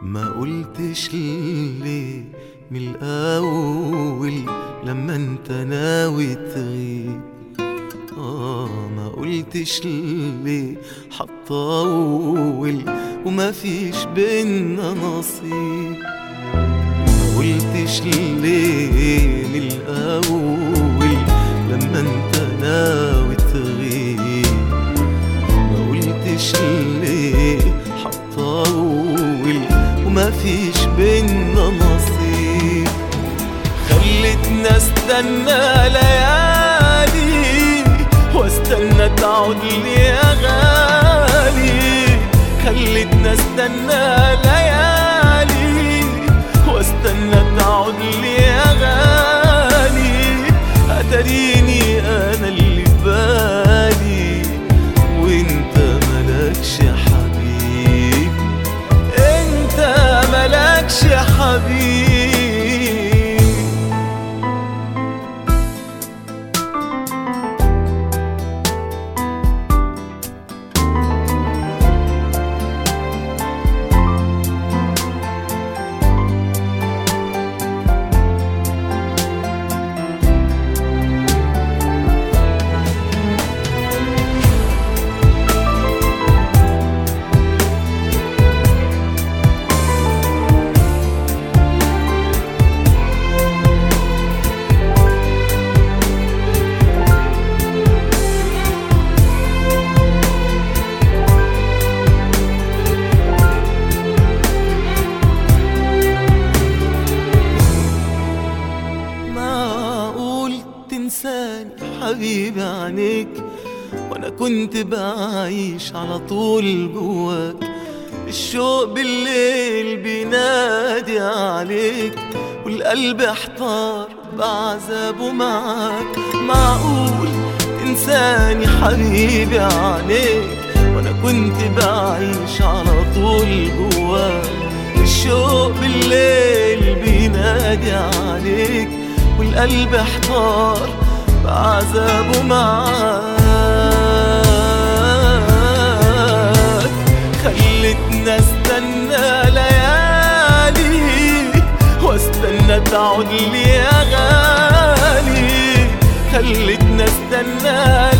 ما قلتش ليه من الأول لما انت ناوي تغيب آه ما قلتش ليه حطول وما فيش بينا نصيب ما قلتش ليه من الأول لما انت ناوي تغيب ما قلتش ليه حطول وما فيش بينا نصيب خلتنا استنى ليالي واستنى تعود لي يا غالي خلتنا استنى ليالي واستنى تعود لي يا غالي اتريني انا اللي في بالي وانت ملكش حبيب انت ملكش حبيب معقول تنساني حبيبي عنيك وانا كنت بعيش على طول جواك الشوق بالليل بينادي عليك والقلب احتار بعذابه معاك معقول تنساني حبيبي عليك وانا كنت بعيش على طول جواك الشوق بالليل بينادي عليك والقلب احتار بعذابه معاك خلتنا استنى ليالي واستنى تعود لي يا غالي خلتنا استنى